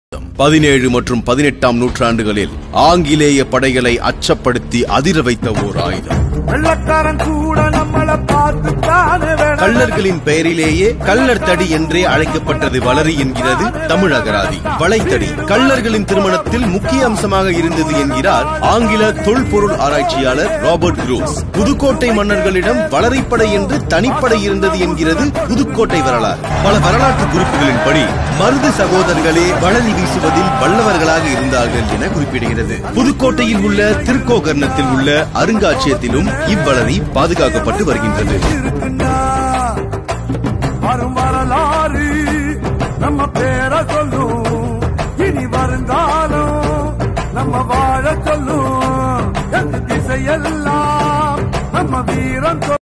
பதினேழு மற்றும் பதினெட்டாம் நூற்றாண்டுகளில் ஆங்கிலேய படைகளை அச்சப்படுத்தி அதிர வைத்த ஓர் ஆயுதம் வெள்ளக்காரன் கூட நம்மள பார்த்து தானே வேணாம் கள்ளர்களின் பெயரிலேயே கள்ளர் தடி என்றே அழைக்கப்பட்டது வளரி என்கிறது தமிழ் அகராதி வளைத்தடி கள்ளர்களின் திருமணத்தில் முக்கிய அம்சமாக இருந்தது என்கிறார் ஆங்கில தொல்பொருள் ஆராய்ச்சியாளர் ராபர்ட் குரூஸ் புதுக்கோட்டை மன்னர்களிடம் வளரிப்படை என்று தனிப்படை இருந்தது என்கிறது புதுக்கோட்டை வரலாறு பல வரலாற்று குறிப்புகளின்படி மருது சகோதரர்களே வளரி வீசுவதில் வல்லவர்களாக இருந்தார்கள் என குறிப்பிடுகிறது புதுக்கோட்டையில் உள்ள திருக்கோகர்ணத்தில் உள்ள அருங்காட்சியகத்திலும் இவ்வளரி பாதுகாக்கப்பட்டு வருகின்றது இருக்குன்னா வரும் வரலாறு நம்ம பேரை சொல்லும் இனி வருங்காலம் நம்ம வாழ சொல்லும் எந்த திசையெல்லாம் நம்ம வீரம் சொல்லும்